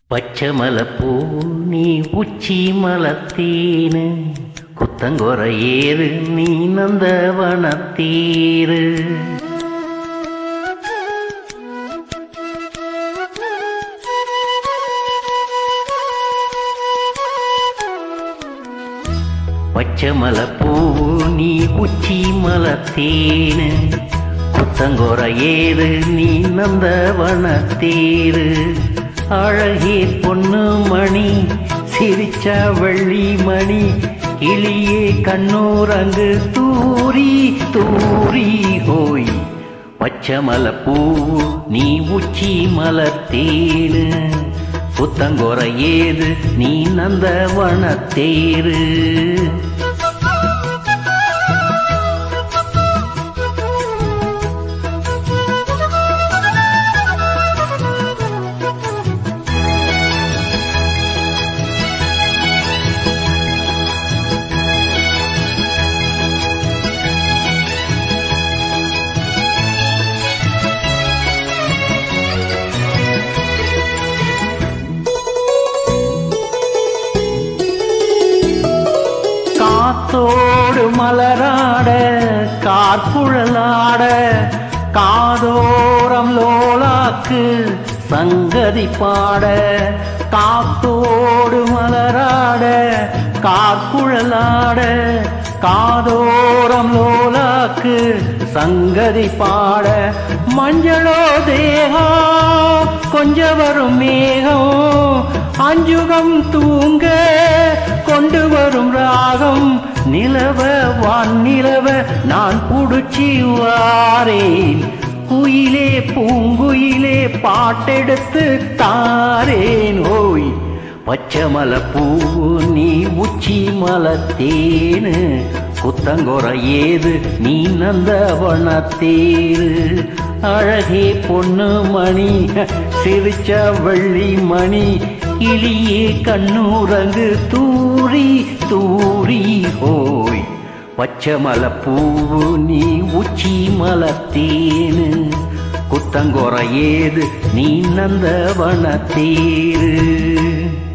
பச்சை மலைப்பூ நீ உச்சி மலத்தேனு குத்தங்கொர ஏறு நீ நந்தவனத்தேரு பச்சை மலைப்பூ நீ உச்சி மலத்தேனு குத்தங்கொர ஏறு நீ நந்தவனத்தேரு அழகே பொண்ணு மணி சிரிச்சா வெள்ளி மணி கிளியே கண்ணூரங்கு தூரி தூரி ஹோய் பச்சை மலைப்பூ நீ உச்சி மலத்தேனு புத்தங்கொர ஏது நீ நந்தவனத்தேரு காத்தோடு மலராட கார்குழலாட காதோரம் லோலாக்கு சங்கதி பாட காத்தோடு மலராட கார்குழலாட காதோரம் லோலாக்கு சங்கதி பாட மஞ்சளோ தேகம் கொஞ்ச வரும் மேகம் அஞ்சுகம் தூங்க கொண்டு வரும் ராகம் நிலவ வான் நிலவ நான் புடிச்சி வாரேன் குயிலே பூங்குயிலே பாட்டெடுத்து தாரேன் ஓய் பச்சை மலைப்பூ நீ உச்சி மலத்தேனு குத்தங்கொர ஏது நீ நந்தவனத்தேரு அழகே பொண்ணு மணி சிரிச்ச வெள்ளி மணி கிளியே கண்ணூரங்கு தூரி தூரி ஹோய் பச்சை மலைப்பூ நீ உச்சி மலத்தேனு குத்தங்கொர ஏது நீ நந்தவனத்தேரு